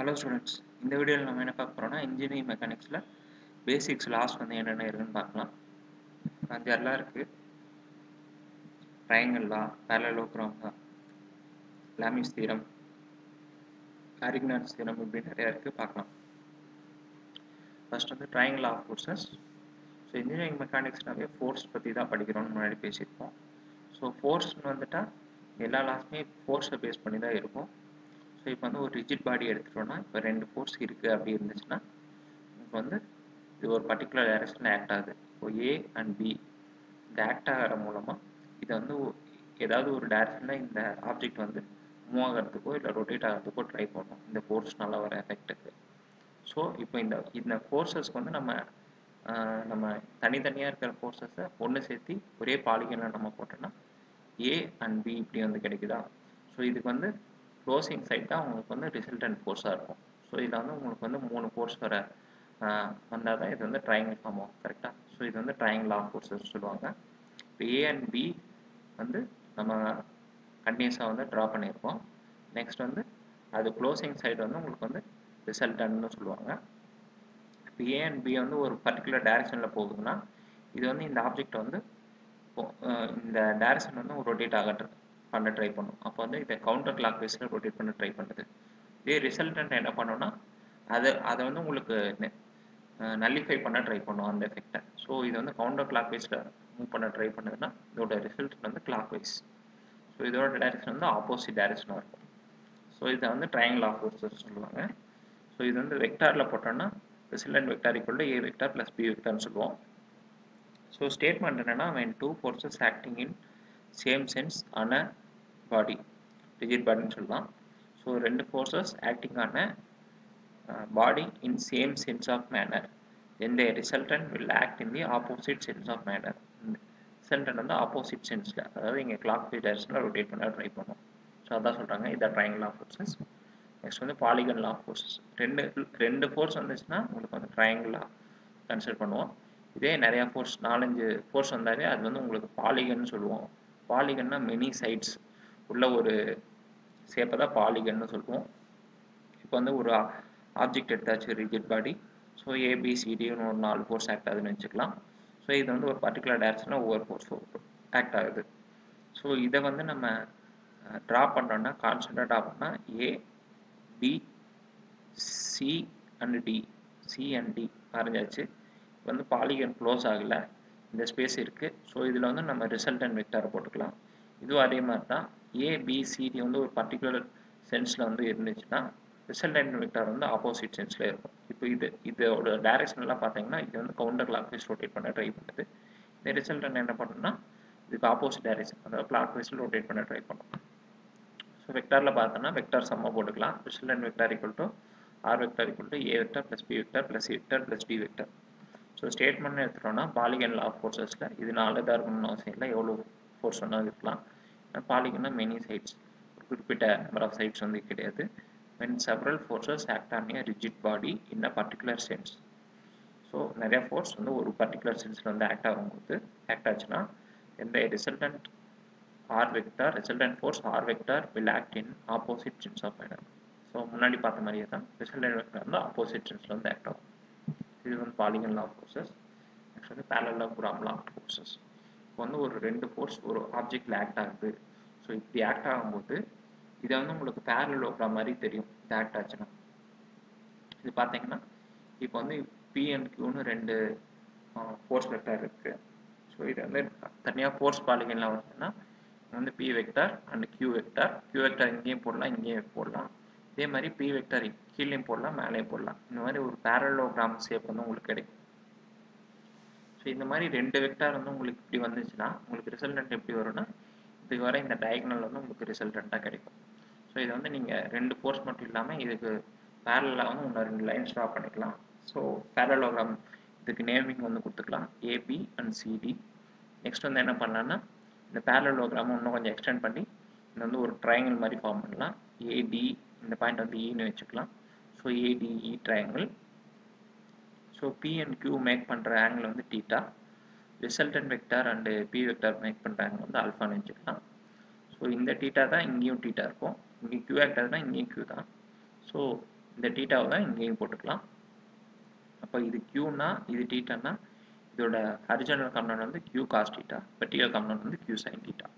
hello students இந்த வீடியோவில் நம்ம என்ன பார்க்க போகிறோம்னா இன்ஜினியரிங் மெக்கானிக்ஸில் பேசிக்ஸ் லாஸ் வந்து என்னென்ன இருக்குன்னு பார்க்கலாம் அஞ்சாறுலாம் இருக்குது triangle law parallelogram law Lami's theorem Varignon's theorem இப்படி நிறையா இருக்குது பார்க்கலாம் ஃபர்ஸ்ட் வந்து triangle of forces so engineering மெக்கானிக்ஸ்னாவே ஃபோர்ஸ் பற்றி தான் படிக்கிறோம்னு முன்னாடி பேசியிருப்போம் ஸோ ஃபோர்ஸ்னு வந்துட்டால் எல்லா லாஸுமே ஃபோர்ஸை பேஸ் பண்ணி தான் இருக்கும் ஸோ இப்போ வந்து ஒரு ரிஜிட் பாடி எடுத்துட்டோம்னா இப்போ ரெண்டு ஃபோர்ஸ் இருக்குது அப்படி இருந்துச்சுன்னா இப்போ வந்து இது ஒரு பர்டிகுலர் டைரக்ஷனில் ஆக்ட் ஆகுது இப்போ ஏ அண்ட் பி இந்த ஆக்ட் ஆகிற மூலமாக இதை வந்து ஏதாவது ஒரு டைரக்ஷனில் இந்த ஆப்ஜெக்ட் வந்து மூவ் ஆகிறதுக்கோ இல்லை ரொட்டேட் ஆகிறதுக்கோ ட்ரை பண்ணும் இந்த ஃபோர்ஸ்னால வர எஃபெக்ட்டுக்கு ஸோ இப்போ இந்த இந்த ஃபோர்ஸஸ்க்கு வந்து நம்ம நம்ம தனித்தனியாக இருக்கிற ஃபோர்ஸஸை ஒன்று சேர்த்து ஒரே பாலிகனில் நம்ம போட்டோம்னா ஏ அண்ட் பி இப்படி வந்து கிடைக்குதா ஸோ இதுக்கு வந்து க்ளோசிங் சைட் தான் உங்களுக்கு வந்து ரிசல்டன்ட் ஃபோர்ஸாக இருக்கும் ஸோ இதில் வந்து உங்களுக்கு வந்து மூணு ஃபோர்ஸ் வர வந்தால் தான் இது வந்து ட்ரையாங்கிள் ஃபார்ம் ஆகும் கரெக்டாக ஸோ இது வந்து ட்ரையாங்கிள் ஆஃப் ஃபோர்ஸஸ் சொல்லுவாங்க இப்போ ஏ அண்ட் பி வந்து நம்ம கண்டினியூஸாக வந்து ட்ரா பண்ணியிருக்கோம் நெக்ஸ்ட் வந்து அது க்ளோசிங் சைடு வந்து உங்களுக்கு வந்து ரிசல்டன்ட்னு சொல்லுவாங்க இப்போ ஏ அண்ட் பி வந்து ஒரு பர்டிகுலர் டைரக்ஷனில் போகுதுன்னா இது வந்து இந்த ஆப்ஜெக்ட் வந்து இந்த டைரக்ஷன் வந்து ரொட்டேட் ஆக பண்ண ட்ரை பண்ணும் அப்போ வந்து இதை கவுண்டர் கிளாக் வைஸில் ரொட்டேட் பண்ண ட்ரை பண்ணுது இதே ரிசல்டன்ட் என்ன பண்ணோம்னா அது அதை வந்து உங்களுக்கு நல்லிஃபை பண்ண ட்ரை பண்ணும் அந்த எஃபெக்டை ஸோ இது வந்து கவுண்டர் கிளாக் வைஸில் மூவ் பண்ண ட்ரை பண்ணுதுன்னா இதோட ரிசல்ட் வந்து கிளாக் வைஸ் ஸோ இதோட டைரக்ஷன் வந்து ஆப்போசிட் டைரக்ஷனாக இருக்கும் ஸோ இதை வந்து ட்ரையாங்கிள் ஆஃப் ஃபோர்ஸஸ் சொல்லுவாங்க ஸோ இது வந்து வெக்டாரில் போட்டோம்னா resultant vector equal to A vector plus B வெக்டார்னு சொல்லுவோம் ஸோ ஸ்டேட்மெண்ட் என்னென்னா when two forces acting in same sense ஆன பாடி ரிஜிட் பாடின்னு சொல்லலாம் ஸோ ரெண்டு ஃபோர்ஸஸ் ஆக்டிங் ஆன body in same sense of manner எந்த resultant will act in the opposite sense of manner resultant வந்து opposite சென்ஸில் அதாவது இங்கே கிளாக் வைஸ் டைரக்ஷனில் ரொட்டேட் பண்ண ட்ரை பண்ணும் ஸோ அதான் சொல்கிறாங்க இதான் ட்ரையாங்கிள் ஆஃப் ஃபோர்ஸஸ் நெக்ஸ்ட் வந்து பாலிகன் ஆஃப் ஃபோர்ஸஸ் ரெண்டு ரெண்டு ஃபோர்ஸ் வந்துச்சுன்னா உங்களுக்கு வந்து ட்ரையாங்கிளாக கன்சிடர் பண்ணுவோம் இதே நிறையா ஃபோர்ஸ் நாலஞ்சு ஃபோர்ஸ் வந்தாலே அது வந்து உங்களுக்கு பாலிகன் சொல்லுவோம் பாலிகன்னா மெனி சைட்ஸ் உள்ள ஒரு சேப்பை தான் பாலிகன்னு சொல்லுவோம் இப்போ வந்து ஒரு ஆப்ஜெக்ட் எடுத்தாச்சு ரிஜிட் பாடி ஸோ ஏபிசிடின்னு ஒரு நாலு ஃபோர்ஸ் ஆக்ட் ஆகுதுன்னு வச்சுக்கலாம் ஸோ இது வந்து ஒரு பர்டிகுலர் டேரக்ஷனில் ஒவ்வொரு ஃபோர்ஸ் ஆக்ட் ஆகுது ஸோ இதை வந்து நம்ம ட்ரா பண்ணோம்னா கான்ஸ்டண்ட்டாக ட்ரா பண்ணால் A B C and D C and D வரைஞ்சாச்சு இப்போ வந்து பாலிகன் க்ளோஸ் ஆகலை இந்த ஸ்பேஸ் இருக்குது ஸோ இதில் வந்து நம்ம ரிசல்டன் வெக்டாரை போட்டுக்கலாம் இதுவும் அதே மாதிரி தான் ஏபிசிடி வந்து ஒரு பர்டிகுலர் சென்ஸில் வந்து இருந்துச்சுன்னா ரிசல்டன் வெக்டார் வந்து ஆப்போசிட் சென்ஸில் இருக்கும் இப்போ இது இதோட டைரக்ஷன்லாம் பார்த்தீங்கன்னா இது வந்து கவுண்டர் கிளாக் வைஸ் ரொட்டேட் பண்ண ட்ரை பண்ணுது இந்த ரிசல்டன் என்ன பண்ணணும்னா இதுக்கு ஆப்போசிட் டைரக்ஷன் அதாவது கிளாக் வைஸில் ரொட்டேட் பண்ண ட்ரை பண்ணும் ஸோ வெக்டாரில் பார்த்தோன்னா வெக்டார் சம்மா போட்டுக்கலாம் resultant vector equal to R vector equal to A vector plus B vector plus vector plus D vector so statement எடுத்துட்டோம்னா பாலிகன் லா ஃபோர்ஸஸில் இது நாலு தான் இருக்கணும்னு அவசியம் இல்லை எவ்வளோ ஃபோர்ஸ் வேணாலும் இருக்கலாம் பாலிகன்னா மெனி சைட்ஸ் ஒரு குறிப்பிட்ட நம்பர் ஆஃப் சைட்ஸ் வந்து கிடையாது when several forces act on a rigid body in a particular sense so நிறைய ஃபோர்ஸ் வந்து ஒரு பர்டிகுலர் சென்ஸில் வந்து ஆக்ட் ஆகும்போது ஆக்ட் ஆச்சுன்னா எந்த resultant R vector resultant force R vector will act in opposite sense of manner so முன்னாடி பார்த்த மாதிரியே தான் ரிசல்டன்ட் வெக்டார் வந்து ஆப்போசிட் சென்ஸில் வந்து ஆக்ட் ஆகும் இது வந்து பாலிகன் லா ஃபோர்ஸஸ் நெக்ஸ்ட் வந்து பேரலோகிராம் லா ஃபோர்ஸஸ் இப்போ வந்து ஒரு ரெண்டு ஃபோர்ஸ் ஒரு ஆப்ஜெக்டில் ஆக்ட் ஆகுது ஸோ இப்படி ஆக்ட் ஆகும்போது இதை வந்து உங்களுக்கு பேரலோகிராம் மாதிரி தெரியும் இது ஆக்ட் ஆச்சுன்னா இது பார்த்தீங்கன்னா இப்போ வந்து பி அண்ட் கியூன்னு ரெண்டு ஃபோர்ஸ் வெக்டார் இருக்குது ஸோ இது வந்து தனியாக ஃபோர்ஸ் பாலிகன்லாம் வந்துச்சுன்னா வந்து P vector and Q vector Q vector இங்கேயும் போடலாம் இங்கேயும் போடலாம் இதே மாதிரி பி வெக்டார் கீழேயும் போடலாம் மேலேயும் போடலாம் இந்த மாதிரி ஒரு பேரலோகிராம் ஷேப் வந்து உங்களுக்கு கிடைக்கும் ஸோ இந்த மாதிரி ரெண்டு வெக்டார் வந்து உங்களுக்கு இப்படி வந்துச்சுன்னா உங்களுக்கு ரிசல்டன்ட் எப்படி வரும்னா இதுக்கு வர இந்த டயக்னல் வந்து உங்களுக்கு ரிசல்டண்ட்டாக கிடைக்கும் ஸோ இது வந்து நீங்கள் ரெண்டு ஃபோர்ஸ் மட்டும் இல்லாமல் இதுக்கு பேரலாக வந்து இன்னும் ரெண்டு லைன்ஸ் ட்ரா பண்ணிக்கலாம் ஸோ பேரலோகிராம் இதுக்கு நேமிங் வந்து கொடுத்துக்கலாம் ஏபி அண்ட் சிடி நெக்ஸ்ட் வந்து என்ன பண்ணலான்னா இந்த பேரலோகிராமை இன்னும் கொஞ்சம் எக்ஸ்டெண்ட் பண்ணி இது வந்து ஒரு ட்ரையாங்கிள் மாதிரி ஃபார்ம் பண்ணலாம் ஏடி இந்த பாயிண்ட் வந்து ஈன்னு வச்சுக்கலாம் so ADE triangle so P and Q make பண்ணுற ஆங்கிள் வந்து theta resultant vector and P vector make பண்ணுற ஆங்கிள் வந்து ஆல்ஃபான்னு வச்சுக்கலாம் ஸோ இந்த டீட்டா தான் இங்கேயும் டீட்டா இருக்கும் இங்கே கியூ ஆக்ட் ஆகுதுன்னா இங்கேயும் கியூ தான் ஸோ இந்த டீட்டாவை தான் இங்கேயும் போட்டுக்கலாம் அப்போ இது க்யூனா இது டீட்டானா இதோட ஹரிஜனல் கம்னன் வந்து க்யூ காஸ் டீட்டா வெர்டிகல் கம்னன் வந்து க்யூ சைன் டீட்டா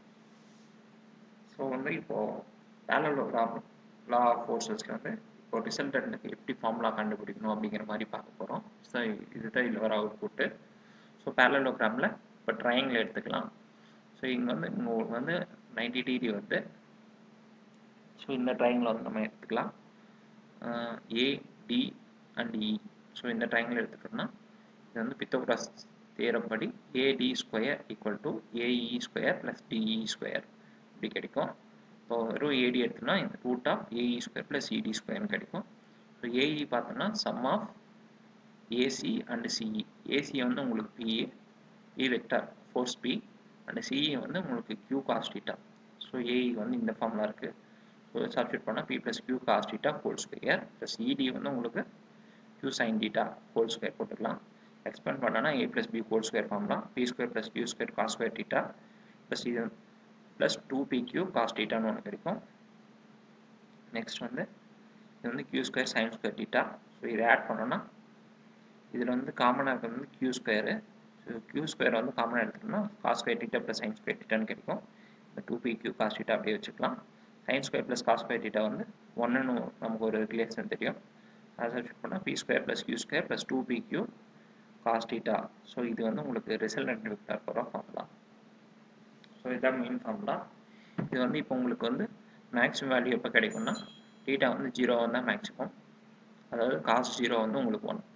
ஸோ வந்து இப்போது பேரலோகிராம் லா ஆஃப் ஃபோர்ஸஸில் வந்து இப்போ ரிசல்டன்ட்டுக்கு எப்படி ஃபார்முலா கண்டுபிடிக்கணும் அப்படிங்கிற மாதிரி பார்க்க போகிறோம் ஸோ இதுதான் இதில் வர அவுட்புட்டு ஸோ பேரலோகிராமில் இப்போ ட்ரையாங்கிள் எடுத்துக்கலாம் ஸோ இங்கே வந்து உங்களுக்கு வந்து நைன்டி டிகிரி வந்து ஸோ இந்த ட்ரையாங்கிள் வந்து நம்ம எடுத்துக்கலாம் A D and E so இந்த ட்ரையாங்கிள் எடுத்துக்கிட்டோம்னா இது வந்து பித்தோகிராஸ் தேரப்படி AD square equal to AE square plus DE square இப்படி கிடைக்கும் இப்போ வெறும் ஏடி எடுத்தோம்னா இந்த root of AE square plus ED ஸ்கொயர்னு கிடைக்கும் ஸோ ஏஇ பார்த்தோம்னா sum of AC and CE AC வந்து உங்களுக்கு PA E vector force P and CE வந்து உங்களுக்கு கியூ காஸ்டிட்டா ஸோ ஏஇ வந்து இந்த ஃபார்மில் இருக்குது ஸோ சப்ஸ்டியூட் பண்ணால் P plus Q cos theta whole square plus ED வந்து உங்களுக்கு Q sine theta whole square போட்டுக்கலாம் எக்ஸ்பேண்ட் பண்ணனா A plus B whole square ஃபார்ம்லாம் P square plus Q square cos square theta plus இது plus two P Q cos டீட்டான்னு ஒன்று கிடைக்கும் next வந்து இது வந்து Q square sine square theta so இதை ஆட் பண்ணோன்னா இதில் வந்து காமனாக இருக்கிறது வந்து Q square so Q square வந்து காமனாக எடுத்துட்டோம்னா cos square theta plus sine square டீட்டான்னு கிடைக்கும் இந்த two P Q cos theta அப்படியே வச்சுக்கலாம் sine square plus cos square theta வந்து ஒன்றுன்னு நமக்கு ஒரு ரிலேஷன் தெரியும் அதை சப்ஸ்டியூட் பண்ணால் P square plus Q square plus two P Q cos theta so இது வந்து உங்களுக்கு ரிசல்டன்ட் வெக்டார் போகிற ஃபார்முலா ஸோ இதுதான் மெயின் ஃபார்முலா இது வந்து இப்போ உங்களுக்கு வந்து மேக்ஸிமம் வேல்யூ எப்போ கிடைக்கும்னா டீட்டா வந்து ஜீரோ தான் மேக்ஸிமம் அதாவது காஸ் ஜீரோ வந்து உங்களுக்கு ஒன்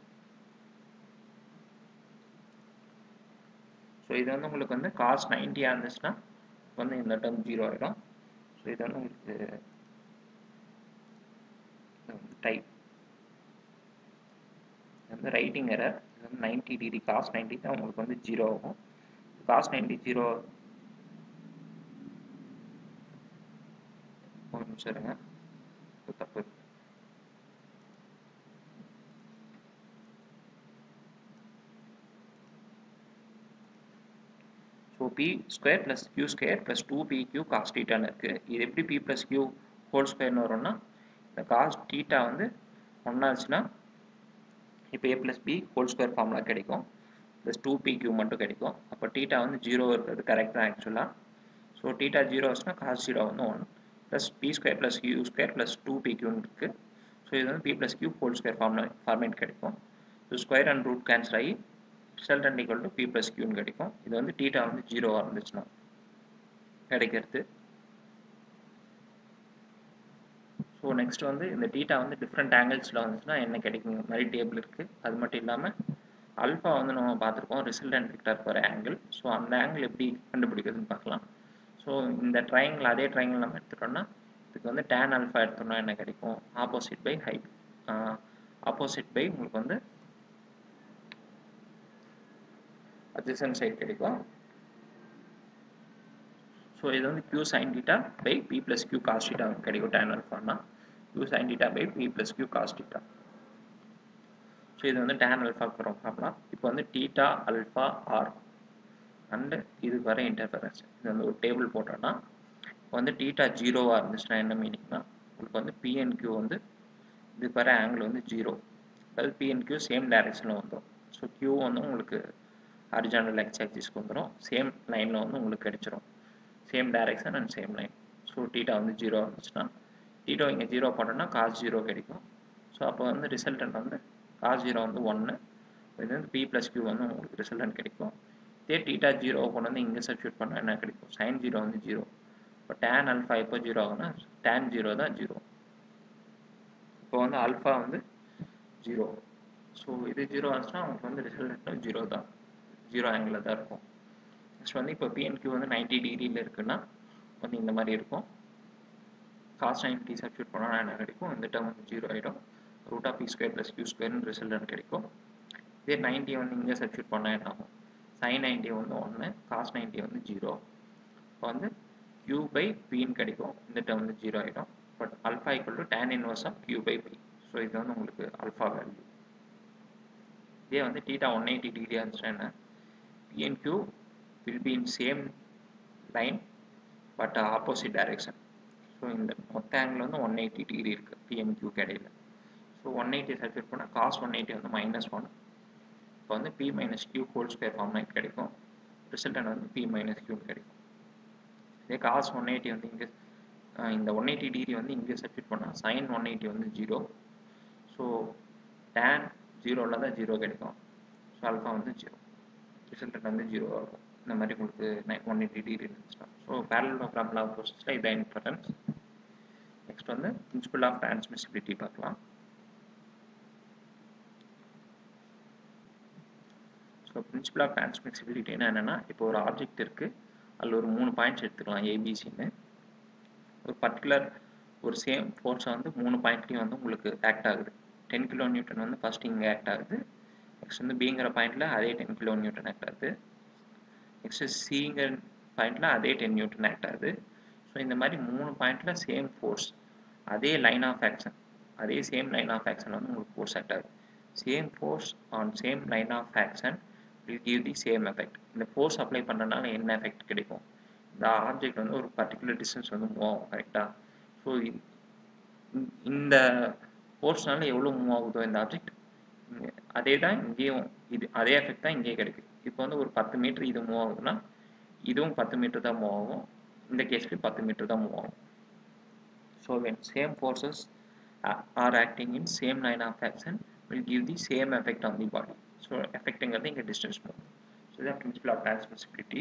ஸோ இது வந்து உங்களுக்கு வந்து காஸ் நைன்ட்டியாக இருந்துச்சுன்னா வந்து இந்த டேர்ம் ஜீரோ ஆகிடும் ஸோ இது வந்து உங்களுக்கு டைப் இது வந்து ரைட்டிங் எரர் இது வந்து நைன்டி டிகிரி காஸ் நைன்டி தான் உங்களுக்கு வந்து ஜீரோ ஆகும் காஸ் நைன்டி ஜீரோ ஒரு நிமிஷம் இருங்க தப்பு so P square plus Q square plus two P Q cos டீட்டான்னு இருக்குது இது எப்படி பி ப்ளஸ் கியூ ஹோல் ஸ்கொயர்னு வரும்னா இந்த காஸ் டீட்டா வந்து ஒன்றாச்சுன்னா இப்போ A plus B whole square formula கிடைக்கும் ப்ளஸ் டூ பி கியூ மட்டும் கிடைக்கும் அப்போ டீட்டா வந்து ஜீரோ இருக்கிறது கரெக்ட் தான் ஆக்சுவலாக ஸோ டீட்டா ஜீரோ ஆச்சுன்னா காஸ் ஜீரோ வந்து one plus P square plus Q square plus two P கியூன்னு இருக்குது ஸோ இது வந்து P plus Q whole square formula format கிடைக்கும் so square and root cancel ஆகி resultant equal to P plus கியூன்னு கிடைக்கும் இது வந்து டீட்டா வந்து ஜீரோவாக இருந்துச்சுன்னா கிடைக்கிறது ஸோ நெக்ஸ்ட் வந்து இந்த டீட்டா வந்து டிஃப்ரெண்ட் ஆங்கிள்ஸில் வந்துச்சுன்னா என்ன கிடைக்கும் மாதிரி டேபிள் இருக்குது அது மட்டும் இல்லாமல் அல்ஃபா வந்து நம்ம பார்த்துருக்கோம் ரிசல்டன்ட் விக்டர் போகிற ஆங்கிள் ஸோ அந்த ஆங்கிள் எப்படி கண்டுபிடிக்கிறதுன்னு பார்க்கலாம் ஸோ இந்த ட்ரையாங்கிள் அதே ட்ரையாங்கிள் நம்ம எடுத்துட்டோம்னா இதுக்கு வந்து டேன் அல்ஃபா எடுத்தோம்னா என்ன கிடைக்கும் opposite by height opposite by உங்களுக்கு வந்து அட்ஜசன்ட் சைட் கிடைக்கும் ஸோ இது வந்து q sin theta by p plus q cos theta கிடைக்கும் tan alpha q sin theta by p plus q cos theta so இது வந்து tan alpha வரும் பார்க்கலாம் இப்போ வந்து theta alpha r அண்ட் இதுக்கு வர இன்டர்ஃபரன்ஸ் இது வந்து ஒரு டேபிள் போட்டோம்னா வந்து theta ஜீரோவாக இருந்துச்சுன்னா என்ன மீனிங்னா உங்களுக்கு வந்து p and q வந்து இதுக்கு வர ஆங்கிள் வந்து ஜீரோ அதாவது p and q சேம் டைரக்ஷனில் வந்துடும் ஸோ q வந்து உங்களுக்கு ஹரிஜானல் எக்ஸ் ஆக்சிஸ்க்கு வந்துடும் சேம் லைனில் வந்து உங்களுக்கு கிடைச்சிரும் same direction and same line so theta வந்து ஜீரோ இருந்துச்சுன்னா டீட்டோ இங்கே ஜீரோ போட்டோம்னா காஸ் ஜீரோ கிடைக்கும் ஸோ அப்போ வந்து ரிசல்டன்ட் வந்து காஸ் ஜீரோ வந்து ஒன்று இது வந்து பி ப்ளஸ் கியூ வந்து உங்களுக்கு ரிசல்டன்ட் கிடைக்கும் இதே டீட்டா ஜீரோ கொண்டு வந்து இங்கே சப்ஸ்டியூட் பண்ணால் என்ன கிடைக்கும் சைன் ஜீரோ வந்து ஜீரோ இப்போ டேன் அல்ஃபா எப்போ ஜீரோ ஆகும்னா டேன் ஜீரோ தான் ஜீரோ இப்போ வந்து அல்ஃபா வந்து ஜீரோ ஸோ இது ஜீரோ ஆச்சுன்னா உங்களுக்கு வந்து ரிசல்டன்ட் ஜீரோ தான் ஜீரோ ஆங்கிளில் தான் இருக்கும் நெக்ஸ்ட் வந்து இப்போ பிஎன்கியூ வந்து நைன்டி டிகிரியில் இருக்குன்னா வந்து இந்த மாதிரி இருக்கும் காஸ் நைன்டி சப்ஸ்டியூட் பண்ணால் என்ன கிடைக்கும் இந்த டேர்ம் வந்து ஜீரோ ஆகிடும் root of P square plus Q ஸ்கொயர்னு ரிசல்டன் கிடைக்கும் இதே நைன்டி வந்து இங்கே சப்ஸ்டியூட் பண்ணால் என்ன ஆகும் சைன் நைன்டி வந்து ஒன்று காஸ் நைன்டி வந்து ஜீரோ இப்போ வந்து கியூ பை பின்னு கிடைக்கும் இந்த டேர்ம் வந்து ஜீரோ ஆகிடும் but alpha equal to tan inverse of Q by P so இது வந்து உங்களுக்கு அல்ஃபா வேல்யூ இதே வந்து டீட்டா ஒன் எயிட்டி டிகிரியாக இருந்துச்சுன்னா என்ன P and Q will be in same line but uh, opposite direction so இந்த மொத்த ஆங்கிள் வந்து ஒன் எயிட்டி டிகிரி இருக்குது பிஎன்கியூ இடையில ஸோ ஒன் எயிட்டி சப்ஸ்டியூட் பண்ணால் காஸ் ஒன் எயிட்டி வந்து மைனஸ் ஒன் இப்போ வந்து P minus Q whole square ஃபார்ம்ல கிடைக்கும் ரிசல்டன் வந்து பி மைனஸ் கியூன்னு கிடைக்கும் இதே காஸ் ஒன் எயிட்டி வந்து இங்கே இந்த ஒன் எயிட்டி டிகிரி வந்து இங்கே சப்ஸ்டியூட் பண்ணால் சைன் ஒன் எயிட்டி வந்து ஜீரோ ஸோ டேன் ஜீரோவில் தான் ஜீரோ கிடைக்கும் ஸோ அல்ஃபா வந்து ஜீரோ ரிசல்டன் வந்து ஜீரோவாக இருக்கும் இந்த மாதிரி உங்களுக்கு ஒன் எயிட்டி டிகிரி இருந்துச்சுன்னா ஸோ பேரலோகிராம் லா ப்ரோசஸில் இதான் இம்பார்ட்டன்ஸ் நெக்ஸ்ட் வந்து பிரின்சிபல் ஆஃப் டிரான்ஸ்மிசிபிலிட்டி பார்க்கலாம் ஸோ பிரின்சிபல் ஆஃப் டிரான்ஸ்மிசிபிலிட்டினா என்னென்னா இப்போ ஒரு ஆப்ஜெக்ட் இருக்குது அதில் ஒரு மூணு பாயிண்ட்ஸ் எடுத்துக்கலாம் ஏபிசின்னு ஒரு பர்டிகுலர் ஒரு சேம் ஃபோர்ஸை வந்து மூணு பாயிண்ட்லேயும் வந்து உங்களுக்கு ஆக்ட் ஆகுது டென் கிலோ நியூட்டன் வந்து ஃபஸ்ட் இங்கே ஆக்ட் ஆகுது நெக்ஸ்ட் வந்து பிங்கிற பாயிண்டில் அதே டென் கிலோ நியூட்டன் ஆக்ட் ஆகுது நெக்ஸ்ட் சிங்கிற பாயிண்டில் அதே டென் நியூட்டன் ஆக்ட் ஆகுது ஸோ இந்த மாதிரி மூணு பாயிண்டில் சேம் ஃபோர்ஸ் அதே லைன் ஆஃப் ஆக்ஷன் அதே சேம் லைன் ஆஃப் ஆக்ஷன் வந்து உங்களுக்கு ஃபோர்ஸ் ஆக்ட் ஆகுது same force on same line of action will give the same effect இந்த ஃபோர்ஸ் அப்ளை பண்ணனால என்ன எஃபெக்ட் கிடைக்கும் இந்த ஆப்ஜெக்ட் வந்து ஒரு பர்டிகுலர் டிஸ்டன்ஸ் வந்து மூவ் ஆகும் கரெக்டாக ஸோ இந்த ஃபோர்ஸ்னால எவ்வளோ மூவ் ஆகுதோ இந்த ஆப்ஜெக்ட் அதே தான் இங்கேயும் இது அதே எஃபெக்ட் தான் இங்கேயே கிடைக்குது இப்போ வந்து ஒரு பத்து மீட்டர் இது மூவ் ஆகுதுன்னா இதுவும் பத்து மீட்டர் தான் மூவ் ஆகும் இந்த கேஸ்லேயும் பத்து மீட்டர் தான் மூவ் ஆகும் so when same forces are acting in same line of action will give the same effect on the body so எஃபெக்ட்டுங்கிறது இங்கே டிஸ்டன்ஸ் மூவ் ஸோ இதான் பிரின்சிபல் ஆஃப் டிரான்ஸ்மிசிபிலிட்டி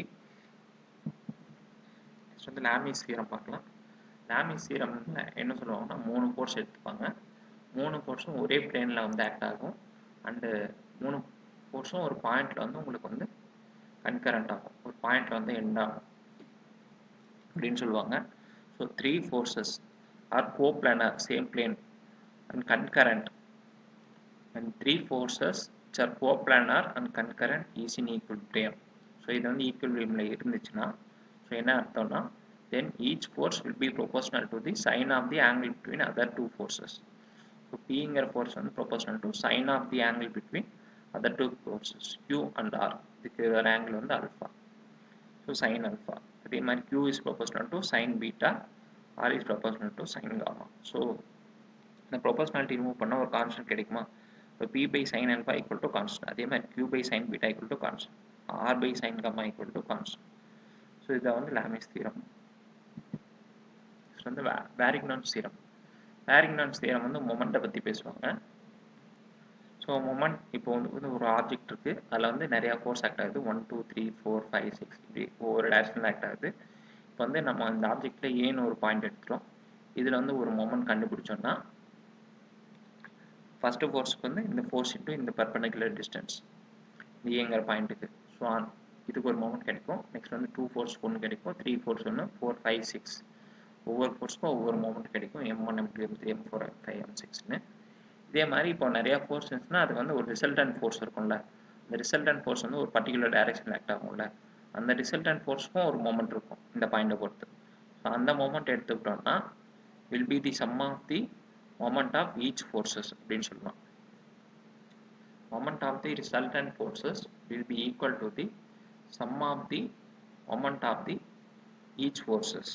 நெக்ஸ்ட் வந்து லாமிஸ் சீரம் பார்க்கலாம் Lami's சீரம்ல என்ன சொல்லுவாங்கன்னா மூணு ஃபோர்ஸ் எடுத்துப்பாங்க மூணு ஃபோர்ஸும் ஒரே பிளேனில் வந்து ஆக்ட் ஆகும் அண்டு மூணு ஃபோர்ஸும் ஒரு பாயிண்ட்ல வந்து உங்களுக்கு வந்து கன்கரண்ட் ஆகும் ஒரு பாயிண்ட்ல வந்து எண்ட் ஆகும் அப்படின்னு சொல்லுவாங்க so three forces are coplanar same plane and concurrent and three forces are coplanar and concurrent is in equilibrium so இது வந்து ஈக்குவல் பிளேமில் இருந்துச்சுன்னா ஸோ என்ன அர்த்தம்னா then each force will be proportional to the sine of the angle between other two forces so பிங்கிற force வந்து proportional to sine of the angle between other two forces q and R இதுக்கு ஒரு angle வந்து alpha so sign alpha அதே மாதிரி q is proportional to sine beta R is proportional to sine gamma so இந்த proportionality remove பண்ணால் ஒரு constant கிடைக்குமா இப்போ P by sine alpha equal to constant அதே மாதிரி q by sine beta equal to constant R by sine gamma equal to constant so இதை வந்து Lami's தீரம் வந்து வேரிக்னான்ஸ் தீரம் வேரிக்னான்ஸ் தீரம் வந்து மொமெண்ட்டை பற்றி பேசுவாங்க ஸோ மொமெண்ட் இப்போ வந்து வந்து ஒரு ஆப்ஜெக்ட் இருக்குது அதில் வந்து நிறையா ஃபோர்ஸ் ஆக்ட் ஆகுது one two three four five six இப்படி ஒவ்வொரு டேரக்ஷனில் ஆக்ட் ஆகுது இப்போ வந்து நம்ம இந்த ஆப்ஜெக்டில் ஏன்னு ஒரு பாயிண்ட் எடுத்துகிறோம் இதில் வந்து ஒரு மொமெண்ட் கண்டுபிடிச்சோம்னா ஃபஸ்ட்டு ஃபோர்ஸுக்கு வந்து இந்த ஃபோர்ஸ் இன்ட்டு இந்த பர்பண்டிகுலர் டிஸ்டன்ஸ் இந்த ஏங்கிற பாயிண்ட்டுக்கு ஸோ இதுக்கு ஒரு மொமெண்ட் கிடைக்கும் நெக்ஸ்ட் வந்து டூ ஃபோர்ஸ் ஒன்று கிடைக்கும் த்ரீ ஃபோர்ஸ் ஒன்று ஃபோர் ஃபைவ் சிக்ஸ் ஒவ்வொரு ஃபோர்ஸ்க்கும் ஒவ்வொரு மொமெண்ட் கிடைக்கும் M one M two M three M four M five M சிக்ஸ்னு இதே மாதிரி இப்போ நிறையா ஃபோர்ஸ் இருந்துச்சுன்னா அது வந்து ஒரு ரிசல்டன்ட் ஃபோர்ஸ் இருக்கும்ல அந்த ரிசல்டன்ட் ஃபோர்ஸ் வந்து ஒரு பர்டிகுலர் டைரக்ஷன் ஆக்ட் ஆகும்ல அந்த ரிசல்டன்ட் ஃபோர்ஸ்க்கும் ஒரு மொமெண்ட் இருக்கும் இந்த பாயிண்டை பொறுத்து ஸோ அந்த மொமெண்ட் எடுத்துக்கிட்டோம்னா will be the sum of the moment of each forces அப்படின்னு சொல்லலாம் moment of the resultant forces will be equal to the sum of the moment of the each forces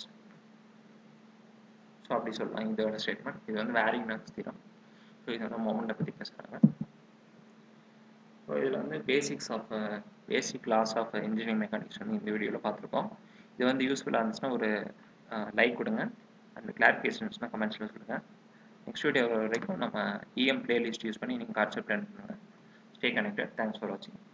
so அப்படி சொல்லலாம் இதோட statement இது வந்து wearing நக்ஸ் தீரம் so இது வந்து மொமெண்ட்டை பற்றி பேசுகிறாங்க ஸோ இதில் வந்து basics of basic laws of engineering mechanics வந்து இந்த வீடியோவில் பார்த்துருக்கோம் இது வந்து யூஸ்ஃபுல்லாக இருந்துச்சுன்னா ஒரு லைக் கொடுங்க அந்த கிளாரிஃபிகேஷன்ஸ்னால் கமெண்ட்ஸில் சொல்லுங்கள் நெக்ஸ்ட் வீடியோ வரைக்கும் நம்ம இஎம் பிளேலிஸ்ட் யூஸ் பண்ணி நீங்கள் கார்ச்சர் பிளான் பண்ணுங்கள் ஸ்டே கனெக்டட் தேங்க்ஸ் ஃபார் வாட்சிங்